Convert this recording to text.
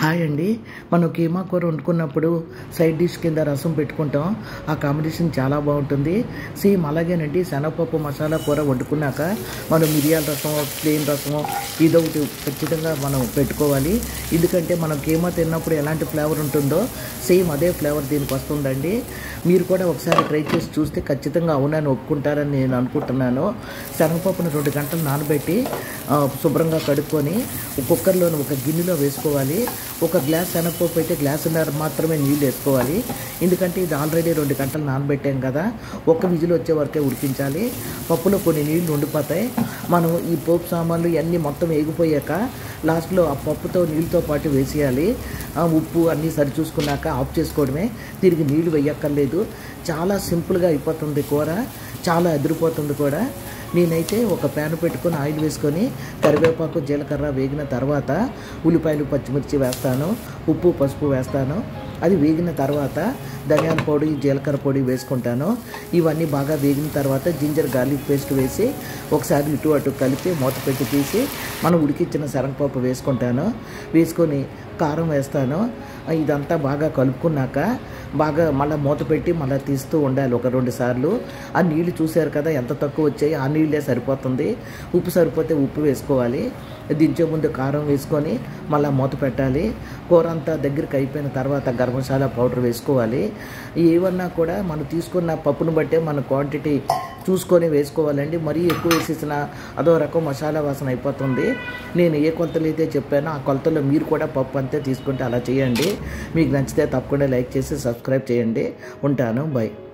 hi అండి మనం కీమా కూర వండుకున్నప్పుడు సైడ్ డిష్ కింద రసం పెట్టుకుంటాం ఆ కాంబినేషన్ చాలా బాగుంటుంది సేమ్ అలాగేనండి శనగపప్పు మసాలా కూర వండుకున్నాక మనం మిరియాల రసం ప్లేన్ రసం ఇదొకటి ఖచ్చితంగా మనం పెట్టుకోవాలి ఎందుకంటే మనం కీమా తిన్నప్పుడు ఎలాంటి ఫ్లేవర్ ఉంటుందో సేమ్ అదే ఫ్లేవర్ దీనికి వస్తుందండి మీరు కూడా ఒకసారి ట్రై చేసి చూస్తే ఖచ్చితంగా అవునని ఒప్పుకుంటారని నేను అనుకుంటున్నాను శనగపప్పును రెండు గంటలు నానబెట్టి ఆ, శుభ్రంగా కడుక్కొని కుక్కర్లోని ఒక గిన్నెలో వేసుకోవాలి ఒక గ్లాస్ శనగపప్పు అయితే గ్లాసున్నర మాత్రమే నీళ్ళు వేసుకోవాలి ఎందుకంటే ఇది ఆల్రెడీ రెండు గంటలు నానబెట్టాం కదా ఒక్క విజిల్ వచ్చే వరకే ఉడికించాలి పప్పులో కొన్ని నీళ్లు ఉండిపోతాయి మనం ఈ పోపు సామాన్లు ఇవన్నీ మొత్తం వేగిపోయాక లాస్ట్లో ఆ పప్పుతో నీళ్ళతో పాటు వేసేయాలి ఆ ఉప్పు అన్నీ సరి చూసుకున్నాక ఆఫ్ చేసుకోవడమే తిరిగి నీళ్లు వేయక్కర్లేదు చాలా సింపుల్గా అయిపోతుంది కూర చాలా ఎదిరిపోతుంది కూడా నేనైతే ఒక ప్యాన్ పెట్టుకొని ఆయిల్ వేసుకొని కరివేపాకు జీలకర్ర వేగిన తర్వాత ఉల్లిపాయలు పచ్చిమిర్చి వేస్తాను ఉప్పు పసుపు వేస్తాను అది వేగిన తర్వాత ధనియాల పొడి జీలకర్ర పొడి వేసుకుంటాను ఇవన్నీ బాగా వేగిన తర్వాత జింజర్ గార్లిక్ పేస్ట్ వేసి ఒకసారి ఇటు అటు కలిపి మూత పెట్టి తీసి మనం ఉడికించిన శనగపప్పు వేసుకుంటాను వేసుకొని కారం వేస్తాను ఇదంతా బాగా కలుపుకున్నాక బాగా మళ్ళీ మూత పెట్టి మళ్ళీ తీస్తూ ఉండాలి ఒక రెండు సార్లు ఆ నీళ్లు చూశారు కదా ఎంత తక్కువ వచ్చాయి ఆ నీళ్ళే సరిపోతుంది ఉప్పు సరిపోతే ఉప్పు వేసుకోవాలి దించే ముందు కారం వేసుకొని మళ్ళీ మూత పెట్టాలి కూర అంతా దగ్గరికి అయిపోయిన తర్వాత గరం మసాలా పౌడర్ వేసుకోవాలి ఏమన్నా కూడా మనం తీసుకున్న పప్పును బట్టే మన క్వాంటిటీ చూసుకొని వేసుకోవాలండి మరీ ఎక్కువ వేసేసిన అదో రకం మసాలా వాసన అయిపోతుంది నేను ఏ కొలతలు అయితే చెప్పానో ఆ కొలతలో మీరు కూడా పప్పు అంతే తీసుకుంటే అలా చేయండి మీకు నచ్చితే తప్పకుండా లైక్ చేసి సబ్స్క్రైబ్ చేయండి ఉంటాను బై